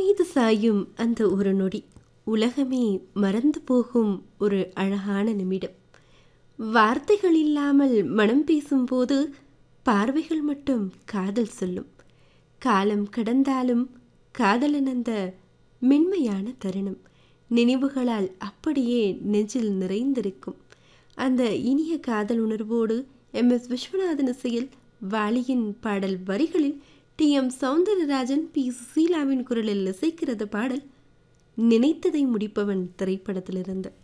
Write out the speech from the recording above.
மீது சாயும் அந்த ஒரு நொடி உலகமே மறந்து போகும் ஒரு அழகான நிமிடம் வார்த்தைகள் இல்லாமல் மனம் பேசும்போது பார்வைகள் மட்டும் காதல் சொல்லும் காலம் கடந்தாலும் காதலன் அந்த மென்மையான தருணம் நினைவுகளால் அப்படியே நெஞ்சில் நிறைந்திருக்கும் அந்த இனிய காதல் உணர்வோடு எம் எஸ் விஸ்வநாதன் இசையில் வாலியின் பாடல் வரிகளில் டி எம் சௌந்தரராஜன் பி சுசீலாவின் குரலில் இசைக்கிறது பாடல் நினைத்ததை முடிப்பவன் திரைப்படத்திலிருந்து